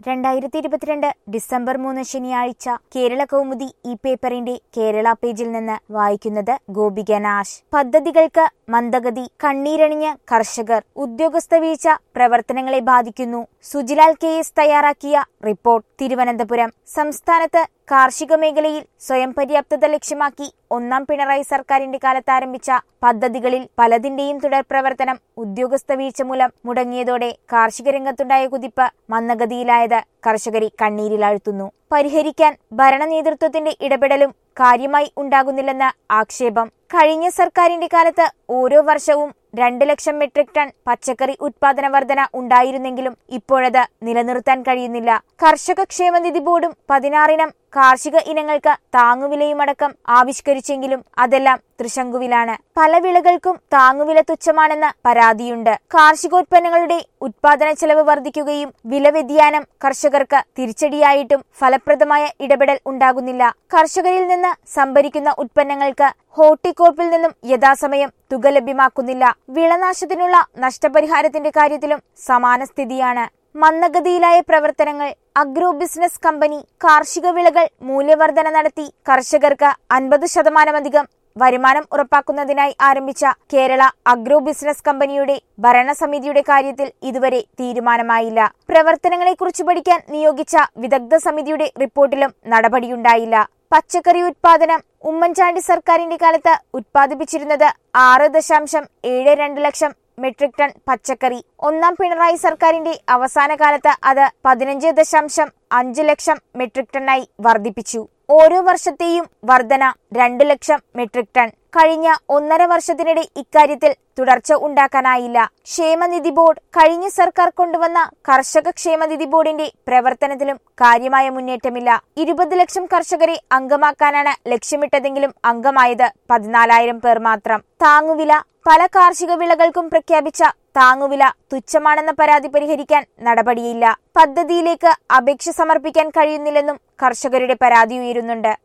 രണ്ടായിരത്തി ഇരുപത്തിരണ്ട് ഡിസംബർ മൂന്ന് ശനിയാഴ്ച കേരള കൗമുദി ഈ പേപ്പറിന്റെ കേരള പേജിൽ നിന്ന് വായിക്കുന്നത് ഗോപിക നാശ് പദ്ധതികൾക്ക് മന്ദഗതി കണ്ണീരണിഞ്ഞ് കർഷകർ ഉദ്യോഗസ്ഥ വീഴ്ച പ്രവർത്തനങ്ങളെ ബാധിക്കുന്നു സുജിലാൽ കെ എസ് തയ്യാറാക്കിയ റിപ്പോർട്ട് തിരുവനന്തപുരം സംസ്ഥാനത്ത് കാർഷിക മേഖലയിൽ സ്വയം പര്യാപ്തത ലക്ഷ്യമാക്കി ഒന്നാം പിണറായി സർക്കാരിന്റെ കാലത്ത് ആരംഭിച്ച പദ്ധതികളിൽ പലതിന്റെയും തുടർ പ്രവർത്തനം ഉദ്യോഗസ്ഥ വീഴ്ച മൂലം മുടങ്ങിയതോടെ കാർഷിക രംഗത്തുണ്ടായ കുതിപ്പ് മന്ദഗതിയിലായത് കർഷകരെ കണ്ണീരിലാഴ്ത്തുന്നു പരിഹരിക്കാൻ ഭരണ നേതൃത്വത്തിന്റെ ഇടപെടലും കാര്യമായി ഉണ്ടാകുന്നില്ലെന്ന് ആക്ഷേപം കഴിഞ്ഞ സർക്കാരിന്റെ കാലത്ത് ഓരോ വർഷവും രണ്ട് ലക്ഷം മെട്രിക് ടൺ പച്ചക്കറി ഉത്പാദന വർധന ഉണ്ടായിരുന്നെങ്കിലും ഇപ്പോഴത് നിലനിർത്താൻ കഴിയുന്നില്ല കർഷക ക്ഷേമനിധി ബോർഡും പതിനാറിനം കാർഷിക ഇനങ്ങൾക്ക് താങ്ങുവിലയുമടക്കം ആവിഷ്കരിച്ചെങ്കിലും അതെല്ലാം തൃശങ്കുവിലാണ് പല വിളകൾക്കും താങ്ങുവില തുച്ഛമാണെന്ന് പരാതിയുണ്ട് കാർഷികോത്പന്നങ്ങളുടെ ഉത്പാദന ചെലവ് വർദ്ധിക്കുകയും വില വ്യതിയാനം കർഷകർക്ക് തിരിച്ചടിയായിട്ടും ഫലപ്രദമായ ഇടപെടൽ ഉണ്ടാകുന്നില്ല കർഷകരിൽ നിന്ന് സംഭരിക്കുന്ന ഉത്പന്നങ്ങൾക്ക് ഹോർട്ടികോർപ്പിൽ നിന്നും യഥാസമയം തുക ലഭ്യമാക്കുന്നില്ല വിളനാശത്തിനുള്ള നഷ്ടപരിഹാരത്തിന്റെ കാര്യത്തിലും സമാന സ്ഥിതിയാണ് മന്ദഗതിയിലായ പ്രവർത്തനങ്ങൾ അഗ്രോ ബിസിനസ് കമ്പനി കാർഷിക വിളകൾ മൂല്യവർധന നടത്തി കർഷകർക്ക് അൻപത് ശതമാനമധികം വരുമാനം ഉറപ്പാക്കുന്നതിനായി ആരംഭിച്ച കേരള അഗ്രോ ബിസിനസ് കമ്പനിയുടെ ഭരണസമിതിയുടെ കാര്യത്തിൽ ഇതുവരെ തീരുമാനമായില്ല പ്രവർത്തനങ്ങളെക്കുറിച്ച് പഠിക്കാൻ നിയോഗിച്ച വിദഗ്ധ സമിതിയുടെ റിപ്പോർട്ടിലും നടപടിയുണ്ടായില്ല പച്ചക്കറി ഉത്പാദനം ഉമ്മൻചാണ്ടി സർക്കാരിന്റെ കാലത്ത് ഉത്പാദിപ്പിച്ചിരുന്നത് ആറ് ദശാംശം ഏഴ് രണ്ട് ലക്ഷം മെട്രിക് ടൺ പച്ചക്കറി ഒന്നാം പിണറായി സർക്കാരിന്റെ അവസാന കാലത്ത് അത് പതിനഞ്ച് ദശാംശം അഞ്ച് ലക്ഷം മെട്രിക് ടണ്ണായി വർദ്ധിപ്പിച്ചു ഓരോ വർഷത്തെയും വർധന രണ്ട് ലക്ഷം മെട്രിക് ടൺ കഴിഞ്ഞ ഒന്നര വർഷത്തിനിടെ ഇക്കാര്യത്തിൽ തുടർച്ച ഉണ്ടാക്കാനായില്ല ക്ഷേമനിധി ബോർഡ് കഴിഞ്ഞ സർക്കാർ കൊണ്ടുവന്ന കർഷക ക്ഷേമനിധി ബോർഡിന്റെ പ്രവർത്തനത്തിലും കാര്യമായ മുന്നേറ്റമില്ല ഇരുപത് ലക്ഷം കർഷകരെ അംഗമാക്കാനാണ് ലക്ഷ്യമിട്ടതെങ്കിലും അംഗമായത് പതിനാലായിരം പേർ മാത്രം താങ്ങുവില പല കാർഷിക വിളകൾക്കും പ്രഖ്യാപിച്ച താങ്ങുവില തുച്ഛമാണെന്ന പരാതി പരിഹരിക്കാൻ നടപടിയില്ല പദ്ധതിയിലേക്ക് അപേക്ഷ സമർപ്പിക്കാൻ കഴിയുന്നില്ലെന്നും കർഷകരുടെ പരാതി ഉയരുന്നുണ്ട്